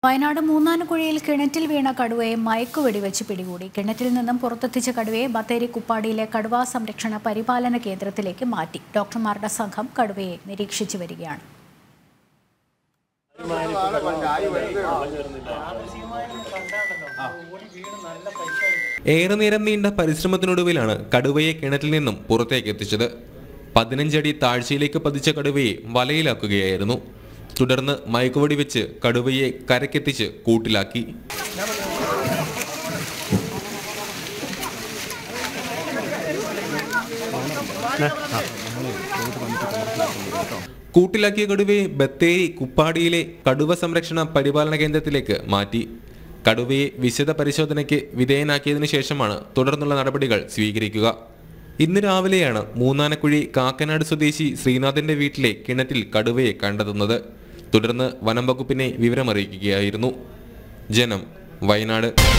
വയനാട് മൂന്നാനുകുഴിയിൽ കിണറ്റിൽ വീണ കടുവയെ മയക്കുവെടി വെച്ച് പിടികൂടി കിണറ്റിൽ നിന്നും പുറത്തെത്തിച്ച കടുവയെ ബത്തേരി കുപ്പാടിയിലെ കടുവാ സംരക്ഷണ പരിപാലന കേന്ദ്രത്തിലേക്ക് മാറ്റി ഡോക്ടർമാരുടെ സംഘം കടുവയെ നിരീക്ഷിച്ചു വരികയാണ് ഏറെ നേരം നീണ്ട പരിശ്രമത്തിനൊടുവിലാണ് കടുവയെ കിണറ്റിൽ നിന്നും പുറത്തേക്ക് എത്തിച്ചത് പതിനഞ്ചടി താഴ്ചയിലേക്ക് പതിച്ച കടുവയെ വലയിലാക്കുകയായിരുന്നു തുടർന്ന് മയക്കുവടി വെച്ച് കടുവയെ കരക്കെത്തിച്ച് കൂട്ടിലാക്കി കൂട്ടിലാക്കിയ കടുവയെ ബത്തേരി കുപ്പാടിയിലെ കടുവ സംരക്ഷണ പരിപാലന കേന്ദ്രത്തിലേക്ക് മാറ്റി കടുവയെ വിശദ പരിശോധനയ്ക്ക് വിധേയനാക്കിയതിനു ശേഷമാണ് തുടർന്നുള്ള നടപടികൾ സ്വീകരിക്കുക ഇന്ന് രാവിലെയാണ് മൂന്നാനക്കുഴി കാക്കനാട് സ്വദേശി ശ്രീനാഥന്റെ വീട്ടിലെ കിണറ്റിൽ കടുവയെ കണ്ടെത്തുന്നത് തുടർന്ന് വനം വകുപ്പിനെ വിവരമറിയിക്കുകയായിരുന്നു ജനം വയനാട്